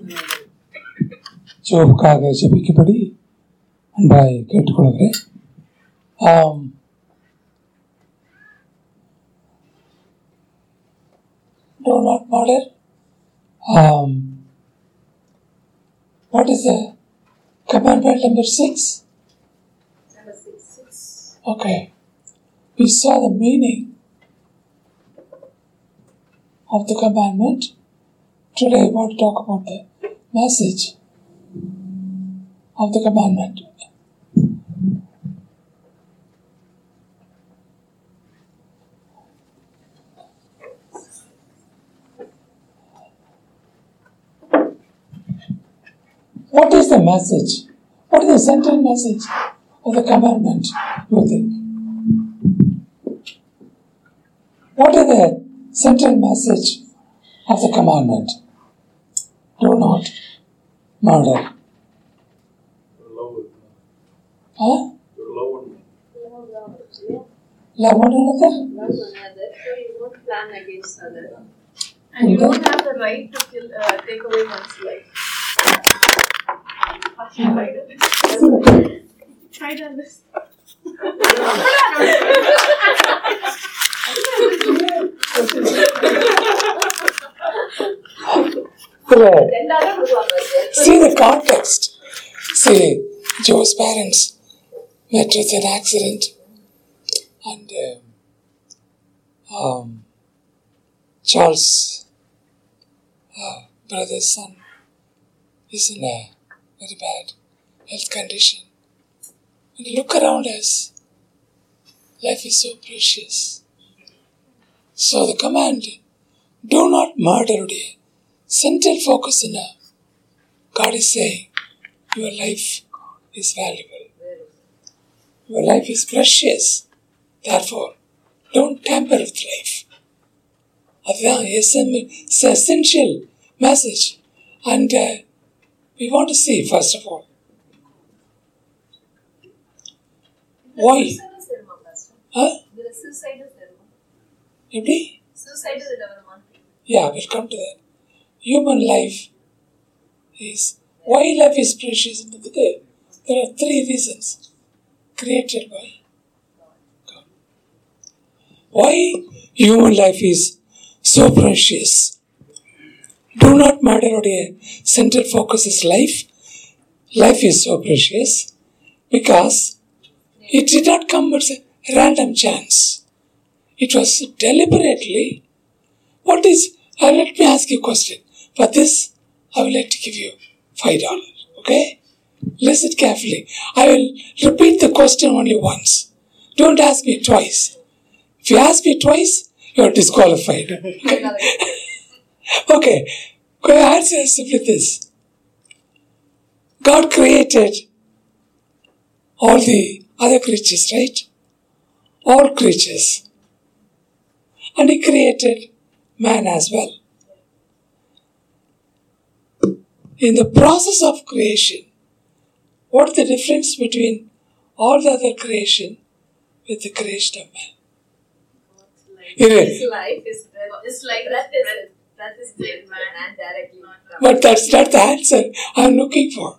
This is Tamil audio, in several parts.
ஜோபுக்காக ஜெபிக்கும்படி அன்பாய் கேட்டுக்கொள்கிறேன் ஆம் do not murder. Um, what is the commandment number six? Number six. Six. Okay. We saw the meaning of the commandment. Today I want to talk about the message of the commandment. What is the message? What is the central message of the commandment, you think? What is the central message of the commandment? Do not murder. love it. Huh? Your love one. Love, love, yeah. Love one another? Love one another. So you won't plan against other. And you Okay. don't have the right to kill, uh, take away one's life. Try to understand. Right. ரெண்டாவது விடுவாங்க See the context. See, Joe's parents met with an accident, and um, um, Charles' uh, brother's son is in a very bad health condition. And look around us. Life is so precious. So the command, do not murder, dear. Central focus in a God is saying, Your life is valuable. Your life is precious. Therefore, don't tamper with life. அதுதான் essential message and we want to see first of all why தெரியுமா pastor? இதுல suicide தெரியுமா? எப்படி Suicide இதுல வருமா? Yeah, we'll come to that. Human life is why life is precious in the day. There are three reasons created by God. Why human life is so precious. Do not murder உடைய central focus is life. Life is so precious because it did not come as a random chance. It was deliberately what is, uh, let me ask you a question. For this, I will like to give you five dollars. Okay? Listen carefully. I will repeat the question only once. Don't ask me twice. If you ask me twice, you are disqualified. Okay? okay. Go answer simply this. God created all the other creatures, right? All creatures. And He created man as well. In the process of creation, what is the difference between all the other creation with the creation of man? It His is. life is It's like breath the is breath. breath is dead man and directly not But that's not the answer I'm looking for.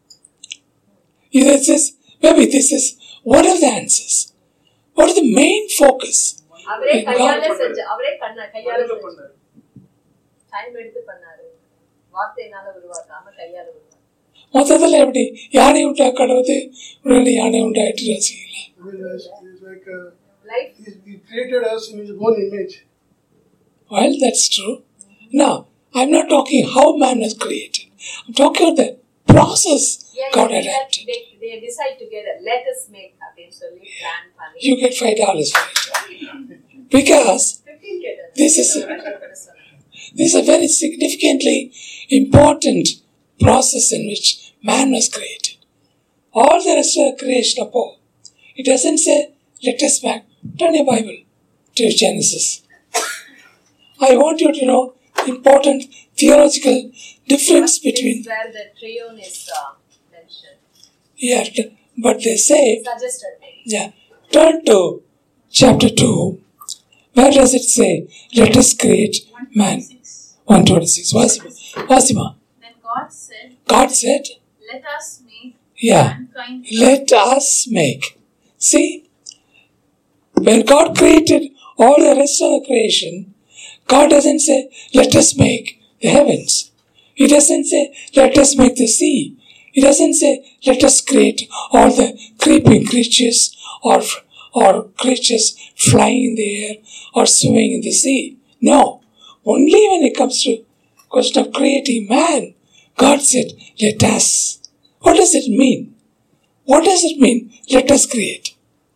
This is, maybe this is one of the answers. What is the main focus? அவரே in கையால God? செஞ்ச அவரே கண்ண கையால மனித செஞ்ச பண்ணாரு. டைம் எடுத்து பண்ணாரு வார்த்தையினால உருவாக்காம கையால உருவாக்கு மொத்தத்தில் எப்படி யானை உண்டா கடவுது உடனே யானை உண்டாயிட்டு ரசிக்கல I mean, it's, it's like uh, life he, he created us in his own image. Well, that's true. Now, I'm not talking how man was created. I'm talking about the process Yeah, God yeah, that, adapted. they, they decide together, let us make அப்படின்னு சொல்லி plan பண்ணி You get five dollars for it. Because 15 கேட்டது. This is- கஷ்டப்பட சொன்னேன். this is a very significantly important process in which man was created. All the rest of the creation above. It doesn't say, let us make. Turn your Bible to Genesis. I want you to know important theological difference between This is where the triune is uh, mentioned. Yeah, t- but they say, Suggested. yeah, turn to chapter 2. Where does it say, let us create man? 126. Wasima. Wasima. Then God God said, God said, Let us make Yeah. mankind let us make. See, when God created all the rest of the creation, God doesn't say, let us make the heavens. He doesn't say, let us make the sea. He doesn't say, let us create all the creeping creatures or, or creatures flying in the air or swimming in the sea. No. Only when it comes to question of creating man, God said, let us. What does it mean? What does it mean? Let us create.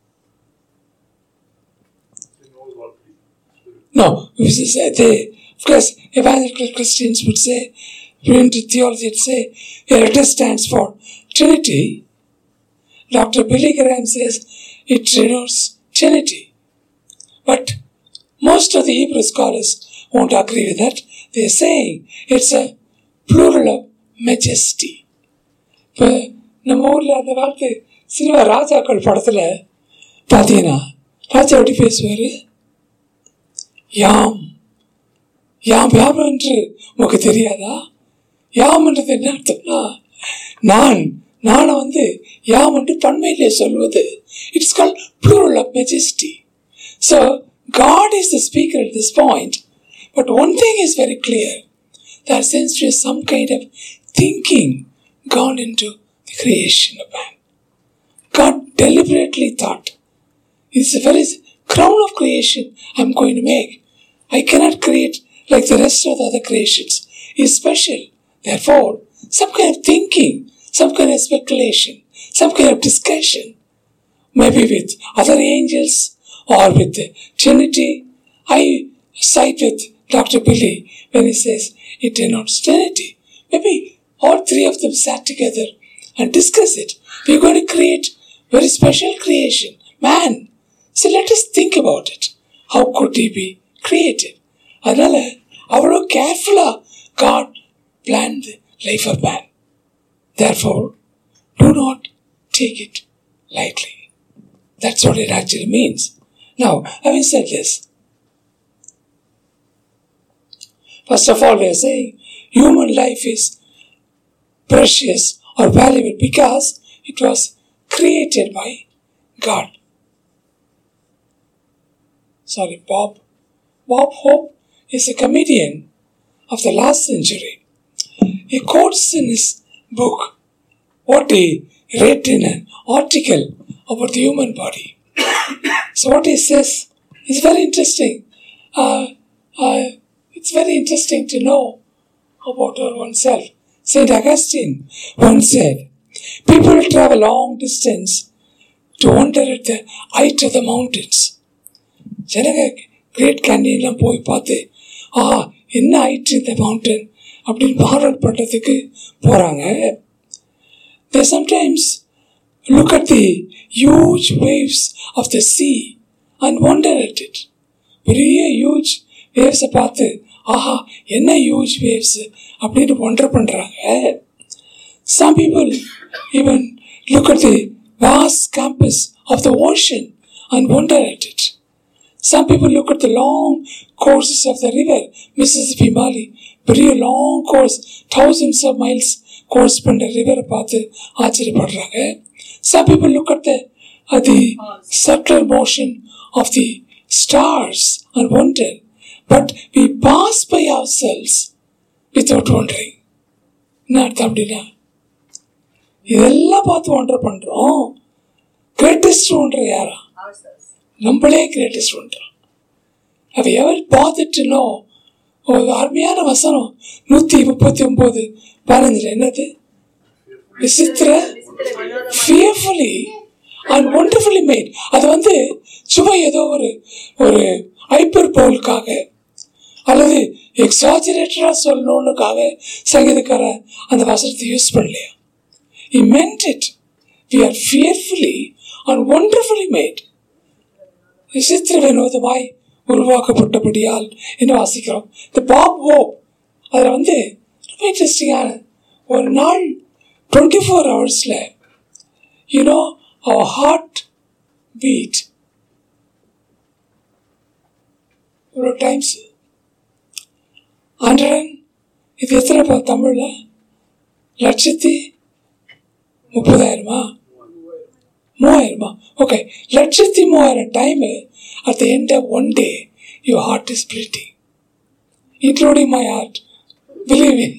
He knows all three. No, this is, uh, they, of course, evangelical Christians would say, into theology, would say, yeah, let us stands for Trinity. Dr. Billy Graham says it denotes Trinity. But most of the Hebrew scholars won't agree with that. They're saying it's a plural of majesty. இப்போ நம்ம ஊரில் அந்த காலத்து சினிமா ராஜாக்கள் படத்தில் பார்த்தீங்கன்னா ராஜா எப்படி பேசுவார் யாம் யாம் யாம் என்று உனக்கு தெரியாதா யாம் என்றது என்ன அர்த்தம்னா நான் நானை வந்து யாம் என்று பண்மையிலே சொல்வது it's call plural of majesty so God is the speaker at this point but one thing is very clear there seems to be some kind of thinking gone into the creation of man. God deliberately thought, it's the very crown of creation I'm going to make. I cannot create like the rest of the other creations. It's special. Therefore, some kind of thinking, some kind of speculation, some kind of discussion, maybe with other angels or with the Trinity. I side with Dr. Billy when he says it denotes Trinity. Maybe all three of them sat together and discuss it. We're going to create very special creation, man. So let us think about it. How could he be created? அதனால அவ்வளோ கேர்ஃபுல்லாக God plan the life of man therefore do not take it lightly. That's what it actually means. Now, having said this, first of all, we are saying human life is precious or valuable because it was created by God. Sorry, Bob. Bob Hope is a comedian of the last century. He quotes in his book what he read in an article about the human body. so what he says is very interesting. Uh, uh, it's very interesting to know about our oneself. Saint Augustine once said, "People travel long distance to wonder at the height of the mountains." ஜனங்க கிரேட் கேண்டீன்லாம் போய் பார்த்து ஆ என்ன ஹைட் இந்த மவுண்டன் அப்படின்னு பார்வர்ட் பண்ணுறதுக்கு போகிறாங்க they sometimes look at the huge waves of the sea and wonder at it. பெரிய ஹியூஜ் வேவ்ஸை பார்த்து ஆஹா என்ன ஹியூஜ் வேவ்ஸ் அப்படின்னு ஒண்டர் பண்ணுறாங்க Some people even look at the vast campus of the ocean and wonder at it. Some people look at the long courses of the river, Mississippi Valley, பெரிய long course thousands of miles course பண்ணுற ரிவரை பார்த்து ஆச்சரியப்படுறாங்க some people look at the at the subtle motion of the stars and wonder but we pass by ourselves without wondering என்ன அர்த்தம் அப்படின்னா இதெல்லாம் பார்த்து ஒண்டர் பண்ணுறோம் கிரேட்டஸ்ட் ஒன்றர் யாரா ourselves. நம்மளே கிரேட்டஸ்ட் ஒன்றர் அவ எவர் பார்த்துட்டுனோ ஒரு அருமையான வசனம் நூற்றி முப்பத்தி ஒம்பது பதினஞ்சில் என்னது விசித்திர விசித்திர வினோதமான fearfully and wonderfully made அது வந்து சும்மா ஏதோ ஒரு ஒரு ஹைப்பர் போலுக்காக அல்லது எக்ஸாஜரேட்டடாக சொல்லணுன்னுக்காக சங்கீதக்கார அந்த வசனத்தை யூஸ் பண்ணலையா he meant it we are fearfully and wonderfully made விசித்திர வினோதமாய் உருவாக்கப்பட்டபடியால் என்ன வாசிக்கிறோம் இந்த பாப் ஹோப் அதில் வந்து ரொம்ப இன்ட்ரெஸ்டிங்கான ஒரு நாள் டுவெண்ட்டி ஃபோர் ஹவர்ஸில் யூனோ அவர் ஹார்ட் பீட் இவ்வளோ டைம்ஸ் ஹண்ட்ரட் இது எத்தனை தமிழில் லட்சத்தி முப்பதாயிரமா மூவாயிரமா ஓகே லட்சத்தி மூவாயிரம் time at the end of one day your heart is beating including my heart. Believe me.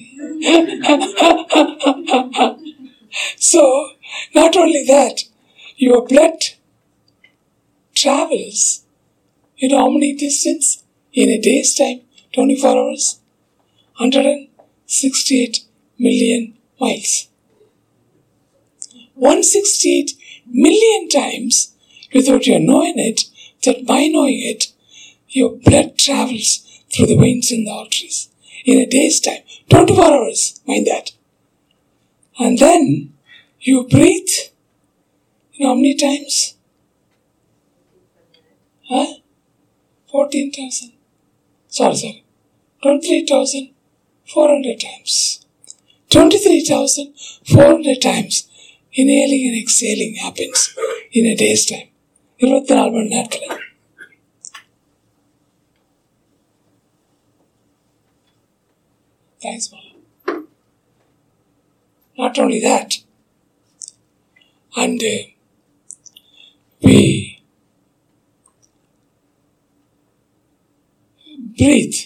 so, not only that, your blood travels, you know how many distance in a day's time? 24 hours? 168 million miles. 168 million times without your knowing it, that by knowing it, your blood travels through the veins and the arteries in a day's time. 24 hours, mind that. And then you breathe. You know how many times? Huh? 14,000. Sorry, sorry. 23,400 times. 23,400 times inhaling and exhaling happens in a day's time. இருபத்தி நாலு மணி நேரத்தில் Thanks, Mala. Not only that, and uh, we breathe.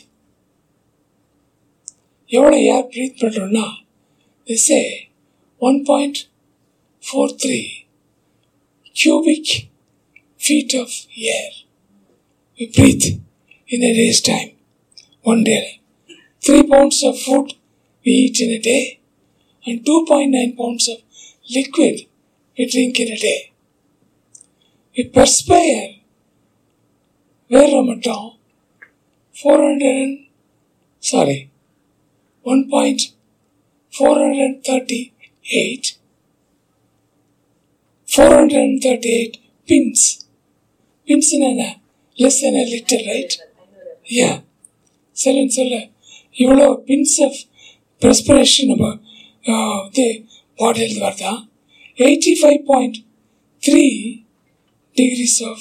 எவ்வளோ ஏர் ப்ரீத் பண்ணுறோன்னா திசே one point four three cubic feet of air. We breathe in a day's time, one day. Three pounds of food we eat in a day, and 2.9 pounds of liquid we drink in a day. We perspire வேற மட்டும் four hundred and sorry one point four hundred thirty eight four hundred and thirty eight pints pints என்ன less than litre right yeah சொல்லுன்னு சொல்ல இவ்வளோ பின்ஸ் ஆஃப் ப்ரெஸ்பிரேஷன் நம்ம இது பாடியில் வருதா eighty five point three degrees of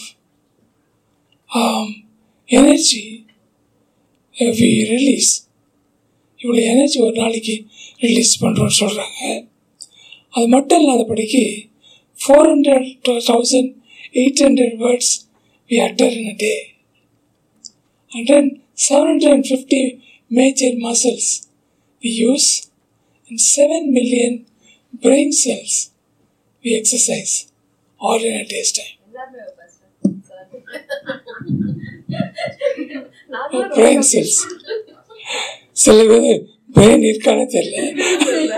energy we release இவ்வளோ எனர்ஜி ஒரு நாளைக்கு ரிலீஸ் பண்ணுறோன்னு சொல்கிறாங்க அது மட்டும் இல்லாதபடிக்கு four hundred thousand eight hundred words we utter in a day and then 750 major muscles we use and 7 million brain cells we exercise all in a day's time. எல்லாமே நான் தான் brain cells. சில பேர் பிரெயின் இருக்கானே தெரியல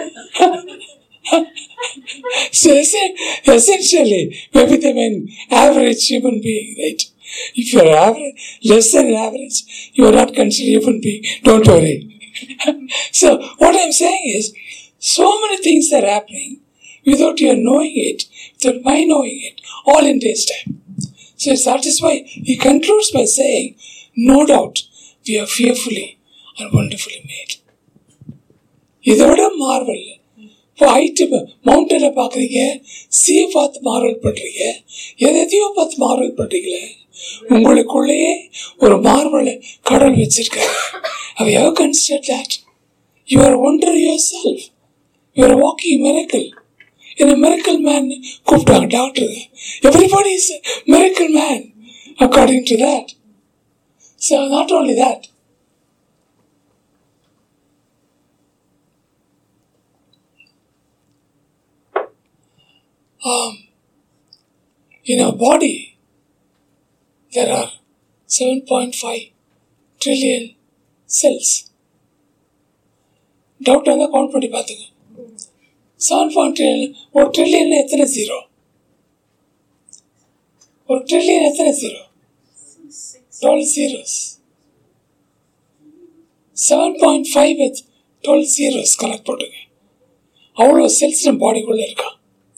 so essen- essentially maybe the main average human being right if you're average less than average you're not considered human being don't worry so what i'm saying is so many things are happening without your knowing it without my knowing it all in day's time so that is why he concludes by saying no doubt we are fearfully and wonderfully made இதோட மார்வல் இப்போ ஹைட்டு மவுண்டனை பார்க்குறீங்க சீயை பார்த்து மார்வல் பண்ணுறீங்க எதையோ பார்த்து மார்வல் பண்ணுறீங்களே உங்களுக்குள்ளேயே ஒரு மார்வலை கடவுள் வச்சிருக்காரு அவ எவ consider that you are wonder yourself you are walking miracle என்ன மிரக்கல் மேன் கூப்பிட்டாங்க doctor everybody is miracle man according to that so not only that um, in our body, there are 7.5 trillion cells. Doubt வந்தால் கவுண்ட் பண்ணி பார்த்துங்க செவன் பாயிண்ட் ட்ரில்லியன் ஒரு ட்ரில்லியன் எத்தனை ஜீரோ ஒரு ட்ரில்லியன் எத்தனை zero twelve zeros seven point five with twelve zeros connect போட்டுங்க அவ்வளோ செல்ஸ் நம்ம பாடிக்குள்ளே இருக்கான்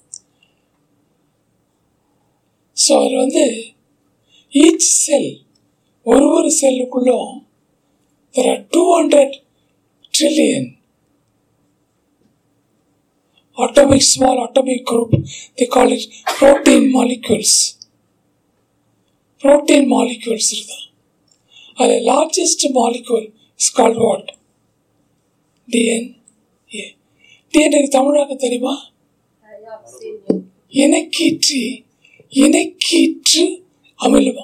ஸோ அது வந்து ஈச் செல் ஒரு ஒரு செல்லுக்குள்ளும் there are two hundred trillion atomic small atomic group they call it protein molecules protein molecules இருக்குதான் அது largest molecule is called what DNA DNA தமிழாக்க தெரியுமா I have seen you. இனக்கீற்று இனக்கீற்று அமிலமா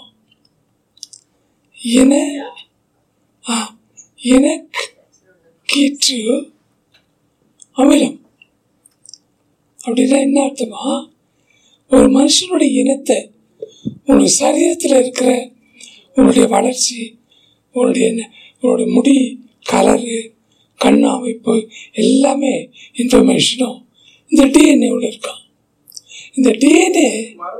இன ஆ, இனக்கீற்று அமிலம் அப்படின்னா என்ன அர்த்தமா ஒரு மனுஷனுடைய இனத்தை உன்னுடைய சரீரத்தில் இருக்கிற உன்னுடைய வளர்ச்சி உன்னுடைய என்ன- உன்னுடைய முடி கலரு கண் அமைப்பு எல்லாமே இன்ஃபர்மேஷனும் இந்த டிஎன்ஏவில் இருக்கான் இந்த டிஎன்ஏ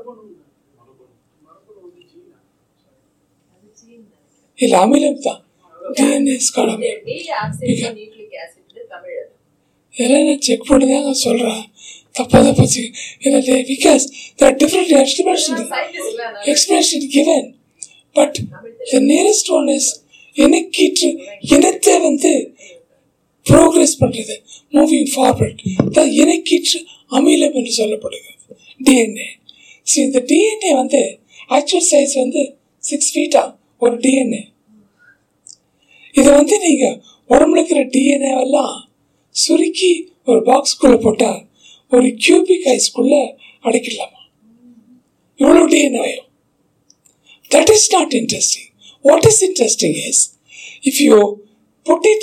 இல்லை அமிலம் தான் டிஎன்ஏ இந்த அமிலம் deoxyribonucleic acid தமிழ் இதெல்லாம் நான் செக் பண்ணி தாங்க சொல்கிறேன் தப்பா தப்பா இல்லை because there are different explanations சயின்டிஸ்ட்ல explanation given but the nearest one is இனக்கீற்று இனத்தை வந்து ப்ரோக்ரஸ் பண்ணுறது மூவிங் ஃபார்வர்ட் தான் இனக்கீற்று அமிலம் என்று சொல்லப்படுகிறது டிஎன்ஏ சரி இந்த டிஎன்ஏ வந்து ஆக்சுவல் சைஸ் வந்து சிக்ஸ் ஃபீட்டா ஒரு டிஎன்ஏ இதை வந்து நீங்கள் உடம்புல இருக்கிற டிஎன்ஏவெல்லாம் சுருக்கி ஒரு பாக்ஸ்குள்ளே போட்டால் ஒரு கியூபிக் ஐஸ்குள்ளே அடைக்கிடலாமா இவ்வளோ DNA That is not interesting. What is interesting is if you put it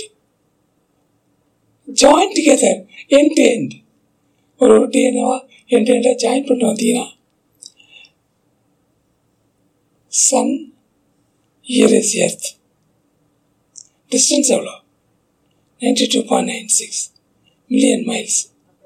join together end to end ஒரு ஒரு டிஎன்ஏவா எண்ட் எண்டாக ஜாயின் பண்ணி வந்தீங்கன்னா sun year is earth distance எவ்வளோ ninety two point nine six million miles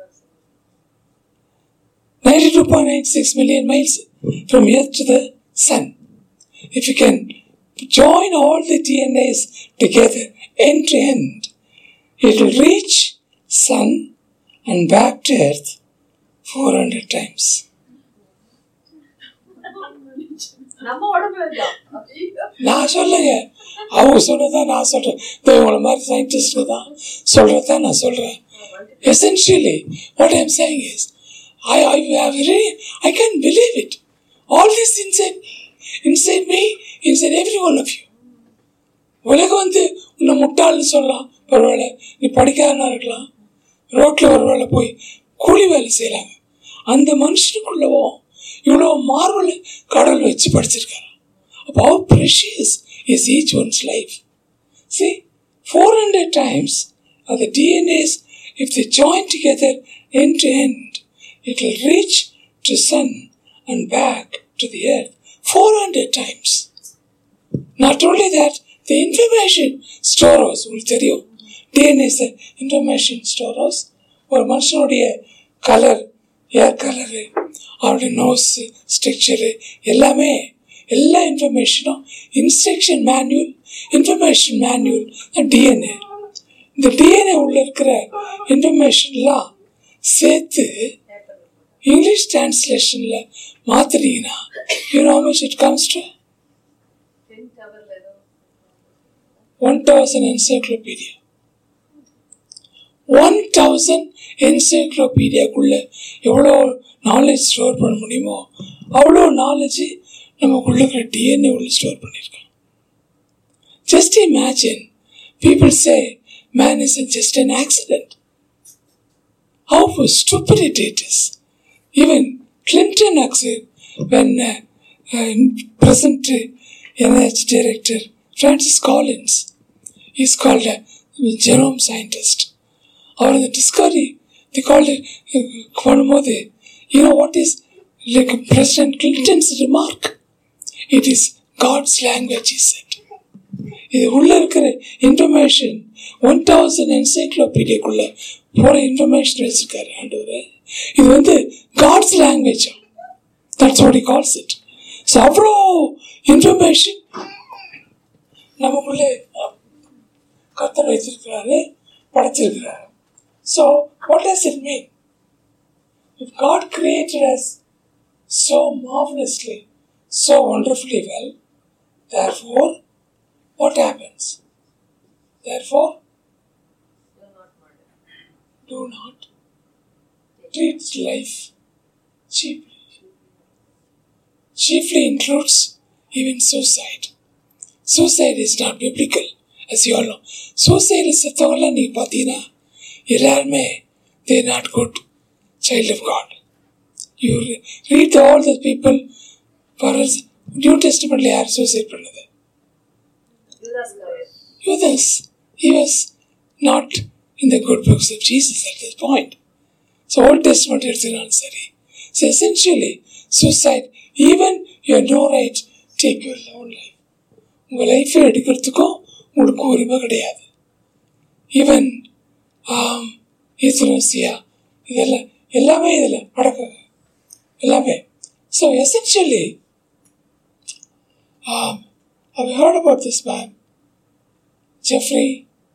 92.96 million miles from Earth to the Sun. If you can join all the DNAs together end to end, it will reach Sun and back to Earth 400 times. நம்ம உடம்புல தான் நான் சொல்லுங்க அவங்க சொல்றதான் நான் சொல்றேன் இதோ இவங்கள மாதிரி சயின்டிஸ்ட் தான் சொல்றதான் நான் சொல்றேன் essentially what i'm saying is i i have really i can't believe it all this inside inside me inside every one of you உலகம் வந்து உன்னை முட்டாள்னு சொல்லலாம் ஒருவேளை நீ படிக்காதனா இருக்கலாம் ரோட்டில் ஒருவேளை போய் கூலி வேலை செய்கிறாங்க அந்த மனுஷனுக்குள்ளவும் இவ்வளோ மார்வல் கடவுள் வச்சு படிச்சிருக்காரு அப்போ how precious is each one's life See, 400 times are the DNAs, if they join together end to end, it will reach to sun and back to the earth 400 times. Not only that, the information storehouse உங்களுக்கு தெரியும் டிஎன்ஏ இஸ் இன்ஃபர்மேஷன் ஸ்டோர்ஹவுஸ் ஒரு மனுஷனுடைய கலர் ஏர் கலரு அவருடைய நோஸு ஸ்ட்ரக்சரு எல்லாமே எல்லா இன்ஃபர்மேஷனும் instruction manual information manual DNA இந்த டிஎன்ஏ உள்ள இருக்கிற இன்ஃபர்மேஷன்லாம் சேர்த்து இங்கிலீஷ் டிரான்ஸ்லேஷனில் மாற்றுனீங்கன்னா you know much it comes to ten டவர்ல ஏதோ one thousand encyclopedia one thousand என்சைக்ளோபீடியாக்குள்ள எவ்வளோ நாலேஜ் ஸ்டோர் பண்ண முடியுமோ அவ்வளோ நாலேஜ் நமக்குள்ள இருக்கிற டிஎன்ஏ உள்ள ஸ்டோர் பண்ணியிருக்கோம் just imagine people say man is just an accident how stupid it is. Even Clinton acted when uh, uh, present uh, NIH director Francis Collins is called a genome scientist. Or the discovery, they called it uh, பண்ணும்போது you know what is like President Clinton's remark? It is God's language, he said. இது உள்ள இருக்கிற இன்ஃபர்மேஷன் ஒன் தௌசண்ட் என்சைக்ளோபீடியாக்குள்ள போற இன்ஃபர்மேஷன் வச்சிருக்காரு ஆண்டவர் இது வந்து God's language that's what calls it so அவ்வளோ இன்ஃபர்மேஷன் நமக்குள்ளே கத்தர் வைத்திருக்கிறாரு படைச்சிருக்கிறாரு so what does it mean if God created us so marvelously, so wonderfully well, therefore, what happens? Therefore, do not murder. do not treat life cheaply. Chiefly includes even suicide. Suicide is not biblical, as you all know. Suicide செத்தவங்களாம் நீங்கள் பார்த்தீங்கன்னா எல்லாருமே they're not good child of God. You re- read all the people for us, New Testament யார் சூசைட் பண்ணது யூதாஸ் காரியர் Judas, he was not in the good books of Jesus at this point. So Old Testament எடுத்துனாலும் சரி So essentially, suicide, even you have no right take your own life. உங்கள் லைஃப்பை எடுக்கிறதுக்கும் உங்களுக்கு உரிமை கிடையாது ஈவன் ஈத்ரோசியா இதெல்லாம் எல்லாமே இதில் அடக்க எல்லாமே so essentially I've heard about this man, Jeffrey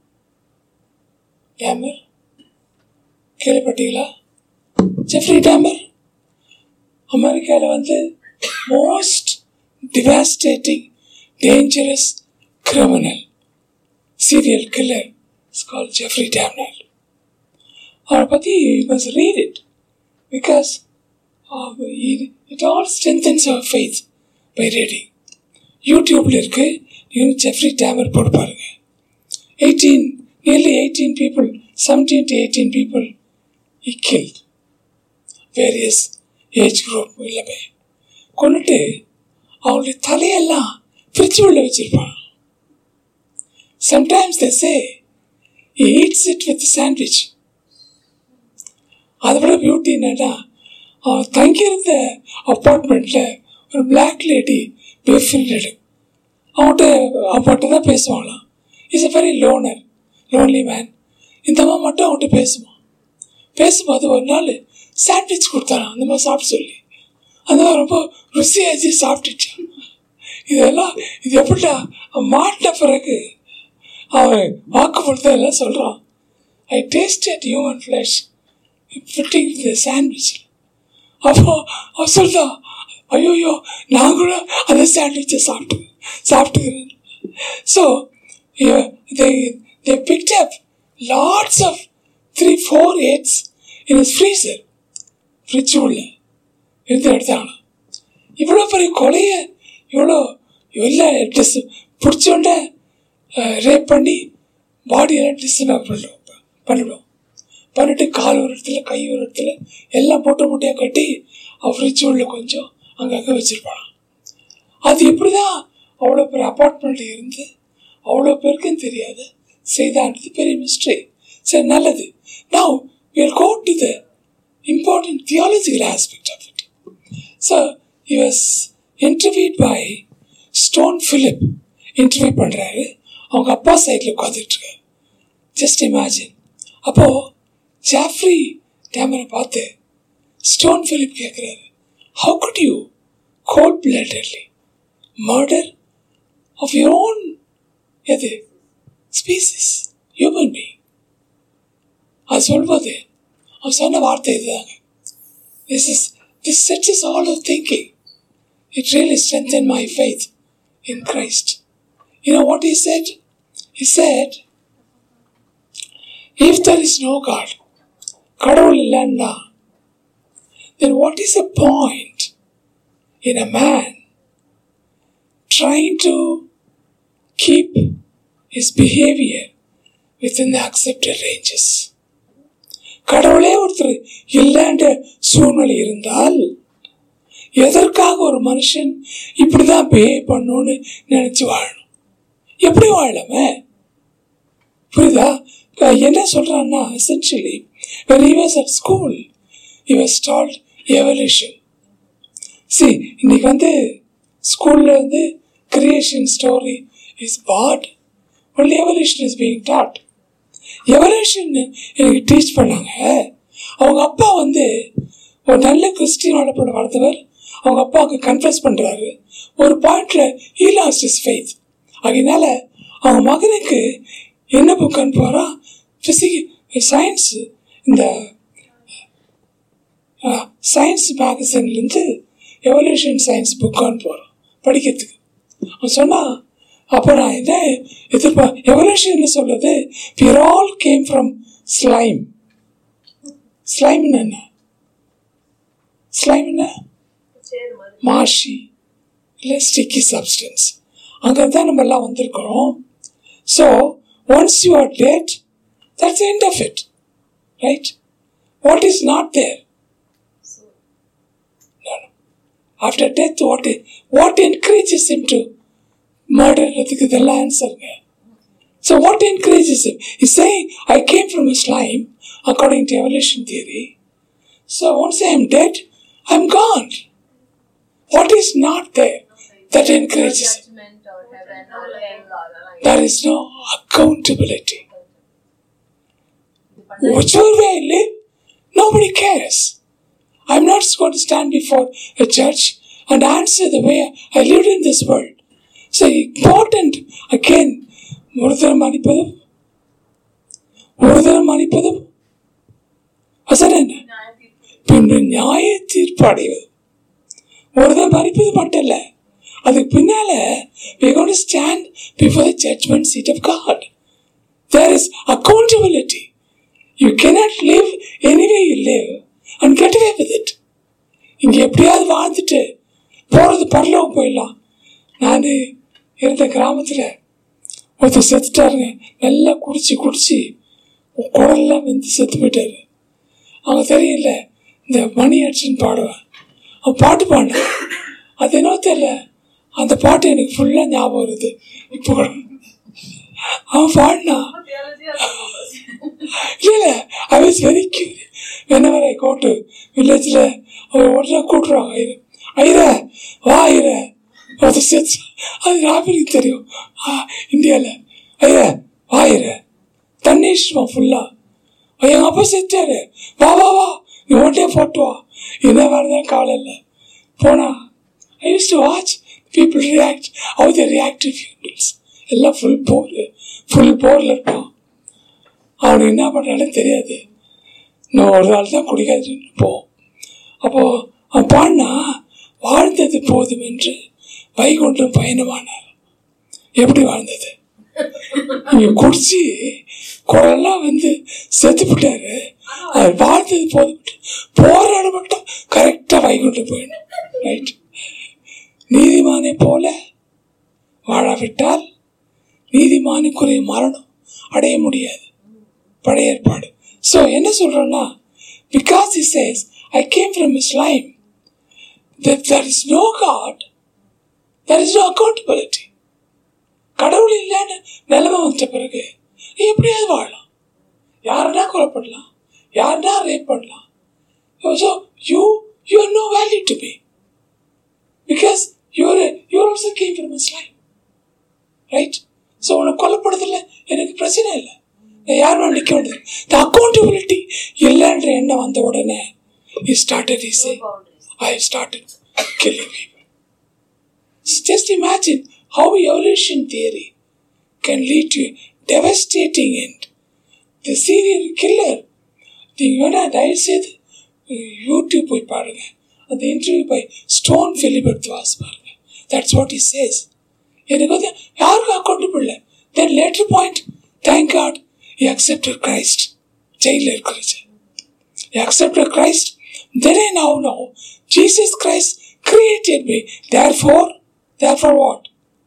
Dahmer. கேள்விப்பட்டீங்களா ஜெஃப்ரி டேமர் அமெரிக்காவில் வந்து most devastating dangerous criminal serial killer it's call Jeffrey Dahmer அவரை பற்றி must read it because it all strengthens அவர் ஃபெய்த் பை ரீடிங் யூடியூப்பில் இருக்கு நீங்கள் ஜெஃப்ரி டேமர் போட்டு பாருங்க eighteen nearly eighteen people seventeen to eighteen people he killed various age group எல்லாமே கொண்டுட்டு அவங்களுடைய தலையெல்லாம் ஃப்ரிட்ஜ் உள்ள வச்சிருப்பான் sometimes they say eats it with sandwich அதை விட பியூட்டி என்னன்னா அவன் தங்கியிருந்த அப்பார்ட்மெண்ட்டில் ஒரு பிளாக் லேடி பெஃபினடு அவன்கிட்ட அவன்கிட்ட தான் பேசுவாங்களாம் is a very loner lonely man இந்த அம்மா மட்டும் அவன்கிட்ட பேசுவான் பேசும்போது ஒரு நாள் சாண்ட்விச் கொடுத்தாரான் அந்த மாதிரி சாப்பிட சொல்லி அந்த மாதிரி ரொம்ப ருசியாச்சு சாப்பிட்டுச்சான் இதெல்லாம் இது எப்படிடா அவன் மாட்டின பிறகு அவன் வாக்குப்படுத்த எல்லாம் சொல்கிறான் I tasted human flesh fitting the sandwich அப்போ அவன் சொல்கிறான் ஐயோயோ நான் கூட அந்த சாண்ட்விச்சை சாப்பிட்டு சாப்பிட்டுக்கிறேன் so they they picked up lots of three four eggs in his freezer fridge உள்ள இருந்து எடுத்தாங்க இவ்வளோ பெரிய கொலையை இவ்வளோ இவ்வளோ டிஸ் பிடிச்சோண்ட ரேப் பண்ணி பாடியெல்லாம் டிஸ்டர்ப் பண்ணிடுவோம் பண்ணிவிடும் பண்ணிட்டு கால் ஒரு இடத்துல கை ஒரு இடத்துல எல்லாம் போட்டு மூட்டையாக கட்டி ஃப்ரிட்ஜ் உள்ள கொஞ்சம் அங்கங்கே வச்சுருப்பான் அது எப்படி தான் அவ்வளோ பெரிய அப்பார்ட்மெண்ட் இருந்து அவ்வளோ பேருக்கும் தெரியாது செய்தான்றது பெரிய மிஸ்ட்ரி சரி நல்லது now will go to the important theological aspect of it so he was interviewed by Stone Philip interview பண்ணுறாரு அவங்க அப்பா சைடில் உட்காந்துட்ருக்காரு ஜஸ்ட் இமேஜின் அப்போது ஜாஃப்ரி டேமரை பார்த்து ஸ்டோன் ஃபிலிப் கேட்குறாரு how could you cold bloodedly murder of your own எது ஸ்பீசிஸ் ஹியூமன் பீங் அது சொல்வது அவன் சொன்ன வார்த்தை இதுதாங்க this is this said is all of thinking it really strengthen my faith in Christ you know what is said He said, if there is no God, கடவுள் இல்லைன்னா then what is the point in a man trying to keep his behavior within the accepted ranges? கடவுளே ஒருத்தர் இல்லைன்ற சூழ்நிலை இருந்தால் எதற்காக ஒரு மனுஷன் இப்படிதான் பிஹேவ் பண்ணணும்னு நினைச்சு வாழணும் எப்படி வாழலாமே புரியுதா இப்ப என்ன சொல்றான்னா essentially when he was at school he was taught evolution see இன்னைக்கு வந்து ஸ்கூல்ல வந்து creation story is bad only evolution is being taught evolution எனக்கு டீச் பண்ணாங்க அவங்க அப்பா வந்து ஒரு நல்ல கிறிஸ்டின் வளர்ப்பட வளர்த்தவர் அவங்க அப்பாவுக்கு கன்ஃபஸ் பண்ணுறாரு ஒரு பாயிண்ட்ல he lost his faith அதனால அவங்க மகனுக்கு என்ன புக் அனுப்புவாரா ஃபிசிக் சயின்ஸ் இந்த சயின்ஸ் மேகசின்லேருந்து எவல்யூஷன் சயின்ஸ் புக் அனுப்புவாரான் படிக்கிறதுக்கு அவன் சொன்னான் அப்போ நான் என்ன எதிர்பா எவல்யூஷன் சொல்லுது we're all came from slime ஸ்லைம்னு என்ன ஸ்லைம் என்ன சேர் மாதிரி மாஷி இல்லை ஸ்டிக்கி சப்ஸ்டன்ஸ் அங்கே தான் நம்ம எல்லாம் வந்திருக்கிறோம் so once you are dead that's end of it right What is not there? No, no. After death, what, what encourages him to murder the answer? So what encourages him? He's saying, I came from a slime, according to evolution theory. So once I am dead, I'm gone. What is not there that encourages him? judgment or heaven or hell அதெல்லாம் There is no accountability. Whichever way I live, nobody cares. I'm not going to stand before a judge and answer the way I lived in this world. So important again, ஒரு தரம் மன்னிப்பதும் ஒரு தரம் மன்னிப்பதும் அசன் என்ன பின்பு நியாய தீர்ப்பு அடைவது ஒரு தரம் மன்னிப்பது மட்டும் இல்லை அதுக்கு பின்னால we going to stand before the judgment seat of God. There is accountability. You cannot live any way you live and get away with it. இங்கே எப்படியாவது வாழ்ந்துட்டு போகிறது பரலோகம் போயிடலாம் நான் இருந்த கிராமத்தில் ஒருத்தர் செத்துட்டாருங்க நல்லா குடிச்சு குடிச்சு குடல்லாம் வந்து செத்து போயிட்டாரு அவங்க தெரியல இந்த மணி அடிச்சுன்னு பாடுவேன் அவன் பாட்டு பாடினான் அது என்னவோ தெரியல அந்த பாட்டு எனக்கு ஃபுல்லாக ஞாபகம் வருது இப்போ கூட அவன் பாடினான் இல்லை I was very curious whenever I got வில்லேஜில் அவர் உடனே கூட்டுருவாங்க ஐயர் ஐயர வா ஐயர அது செத்து அது ராபினிக்கு தெரியும் இந்தியாவில் ஐயர வா ஐயர தண்ணீஷ்மா ஃபுல்லாக எங்கள் அப்பா செத்தாரு வா வா வா நீ உடனே போட்டு வா என்ன வேறுதான் கவலை இல்லை போனா I used to watch people react how they react to funerals எல்லாம் ஃபுல் போர் ஃபுல் போரில் இருப்பான் அவனுக்கு என்ன பண்ணுறானே தெரியாது நான் ஒரு நாள் தான் குடிக்காதுன்னு போவோம் அப்போது அவன் பாடினா வாழ்ந்தது போதும் என்று வைகுண்டம் பயணமானார் எப்படி வாழ்ந்தது இங்கே குடிச்சு குரல்லாம் வந்து செத்து விட்டாரு அவர் வாழ்ந்தது போதும் போராட மட்டும் கரெக்டாக வைகுண்டம் போயிடணும் ரைட் நீதிமானை போல வாழாவிட்டால் நீதிமானுக்குரிய மரணம் அடைய முடியாது பழைய ஏற்பாடு ஸோ என்ன சொல்கிறோன்னா because he says I came from slime there is no God there is no accountability கடவுள் இல்லைன்னு நிலைமை வந்த பிறகு நீ எப்படியாவது வாழலாம் யாருன்னா கொலை பண்ணலாம் யாருன்னா ரேப் பண்ணலாம் so you you are no value to me because you're you're also came from slime right so உன்னை கொல்லப்படுறதில்ல எனக்கு பிரச்சனை இல்லை நான் யார் மேலே நிற்க வேண்டியது இந்த அக்கௌண்டபிலிட்டி இல்லைன்ற எண்ணம் வந்த உடனே he started he say I started killing people just imagine how evolution theory can lead to a devastating end the serial killer நீங்கள் வேணா தயவு செய்து யூடியூப் போய் பாருங்க அந்த இன்டர்வியூ போய் ஸ்டோன் ஃபிலிபர்த் வாஸ் பாருங்க தட்ஸ் வாட் இஸ் சேஸ் எனக்கு வந்து யாருக்கும் அக்கௌண்டபிள் இல்லை then later point thank God you accepted Christ ஜெயிலில் இருக்கிறச்சு you accepted Christ then I now know Jesus Christ created me therefore therefore what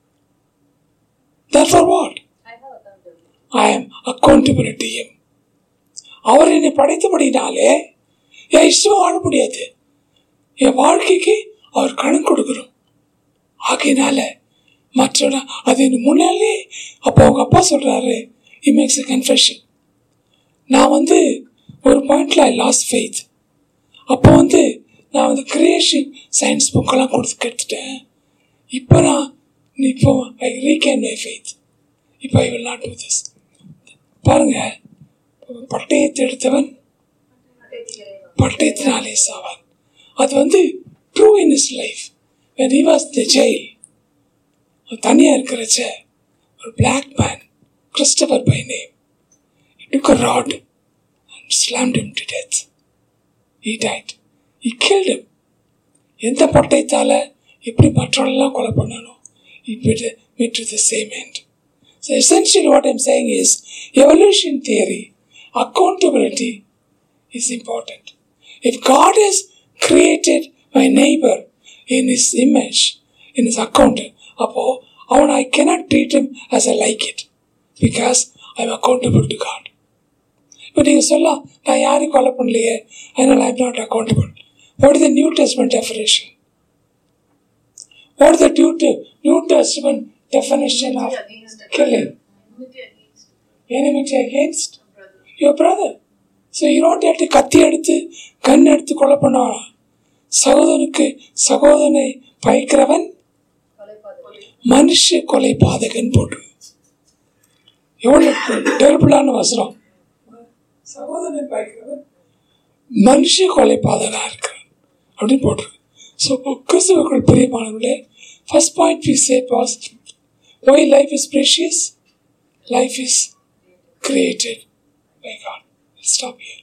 therefore what I am accountable to him அவர் என்னை படைத்தபடினாலே என் இஷ்டம் வாழ முடியாது என் வாழ்க்கைக்கு அவர் கணக்கு கொடுக்குறோம் ஆகையினால மற்றவன அது முன்னாலே அப்போ அவங்க அப்பா சொல்கிறாரு இ மேக்ஸ் அ கன்ஃபெஷன் நான் வந்து ஒரு பாயிண்டில் ஐ லாஸ் ஃபெய்த் அப்போ வந்து நான் வந்து கிரியேஷன் சயின்ஸ் புக்கெல்லாம் கொடுத்து கற்றுட்டேன் இப்போ நான் இப்போ ஐ ரீகேன் மை ஃபெய்த் இப்போ I will not do this பாருங்கள் பட்டயத்தை எடுத்தவன் பட்டயத்தினாலே சாவான் அது வந்து true in his life when he was the jail தனியாக இருக்கிறச்ச ஒரு black man Christopher by name took a rod and slammed him to death he died he killed him எந்த பட்டயத்தால் எப்படி மற்றவர்களெல்லாம் கொலை பண்ணணும் இப்படி meet to the same end so essentially what I'm saying is evolution theory accountability is important if God has created my neighbor in his image in his account அப்போ அவன் I cannot treat him as I like it because I'm accountable to God இப்போ நீங்கள் சொல்லலாம் நான் யாரையும் கொலை பண்ணலையே அதனால் I'm not accountable what is the New Testament definition what is the new New Testament definition of killing Enmity against enmity against brother. your brother so ஈரோட்டு எடுத்து கத்தி எடுத்து கண் எடுத்து கொலை பண்ணுவான் சகோதரனுக்கு சகோதரனை பயக்கிறவன் மனுஷ கொலை பாதகன் போட்டு எவ்வளோ டெரபிளான வசனம் சகோதரனை பயக்கிறவன் மனுஷ கொலை பாதகனா இருக்கிறான் அப்படின்னு போட்டிருக்கு ஸோ கிறிஸ்துவர்கள் பிரியமானவர்களே first point we say pass why life is precious life is created by God. Let's stop here.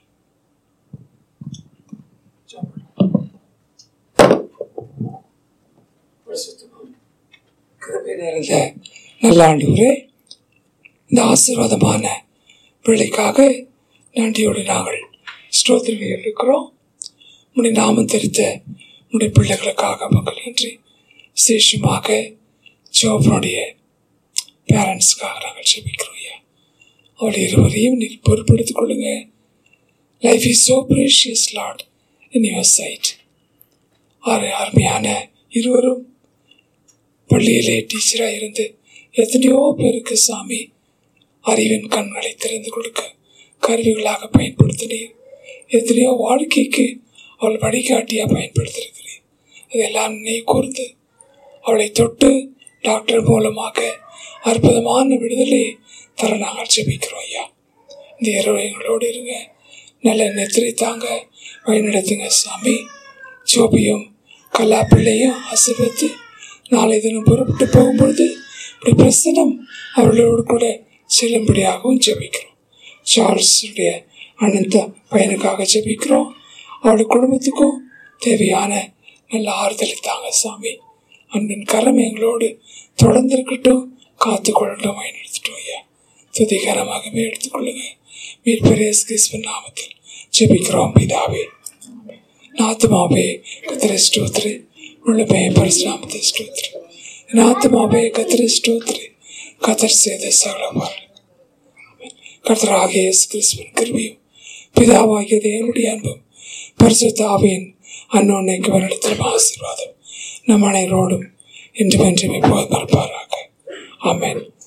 கிருபை நிறைந்த நல்ல ஆண்டவரே இந்த ஆசீர்வாதமான பிள்ளைக்காக நன்றியோடு நாங்கள் ஸ்தோத்திரம் இருக்கிறோம் உன்னை நாமம் தெரித்த உன்னுடைய பிள்ளைகளுக்காக மக்கள் நன்றி விசேஷமாக ஜோபனுடைய பேரண்ட்ஸ்க்காக நாங்கள் ஜெபிக்கிறோம் ஐயா அவள் இருவரையும் நீர் பொறுப்படுத்திக் கொள்ளுங்க life is so precious Lord in your sight ஆறு அருமையான இருவரும் பள்ளியிலே டீச்சராக இருந்து எத்தனையோ பேருக்கு சாமி அறிவின் கண்களை திறந்து கொடுக்க கருவிகளாக பயன்படுத்தினீர் எத்தனையோ வாழ்க்கைக்கு அவள் வழிகாட்டியாக பயன்படுத்தியிருக்கிறேன் அதெல்லாம் நினை கூர்ந்து அவளை தொட்டு டாக்டர் மூலமாக அற்புதமான விடுதலை தர நாங்கள் ஜெபிக்கிறோம் ஐயா இந்த இரவு எங்களோடு இருங்க நல்ல நெத்திரை தாங்க வழிநடத்துங்க சாமி ஜோபியும் கலா பிள்ளையும் ஆசீர்வதித்து நாளை தினம் புறப்பட்டு போகும்பொழுது இப்படி பிரசனம் அவர்களோடு கூட செல்லும்படியாகவும் ஜெபிக்கிறோம் சார்ல்ஸுடைய அனந்த பையனுக்காக ஜெபிக்கிறோம் அவருடைய குடும்பத்துக்கும் தேவையான நல்ல ஆறுதலை தாங்க சாமி அன்பின் கரம் எங்களோடு தொடர்ந்து இருக்கட்டும் காத்து கொள்ளட்டும் வழிநடத்திட்டோம் ஐயா துதிகரமாகவே எடுத்துக்கொள்ளுங்க மீட்பரேஸ் கிறிஸ்துவின் நாமத்தில் ஜெபிக்கிறோம் பிதாவே நாத்துமாவே கத்திர ஸ்தோத்ரி உள்ளமே பரசுராமத்தை ஸ்தோத்ரி நாத்துமாவே கத்திர ஸ்தோத்ரி கத்தர் செய்த சகலவார் கர்த்தராகிய இயேசு கிறிஸ்துவின் கிருபையும் பிதாவாகிய தேவனுடைய அன்பும் பரிசுத்தாவின் அன்னோன்னைக்கு வருடத்திலும் ஆசீர்வாதம் நம் அனைவரோடும் இன்று வென்று போய் மறப்பாராக ஆமென்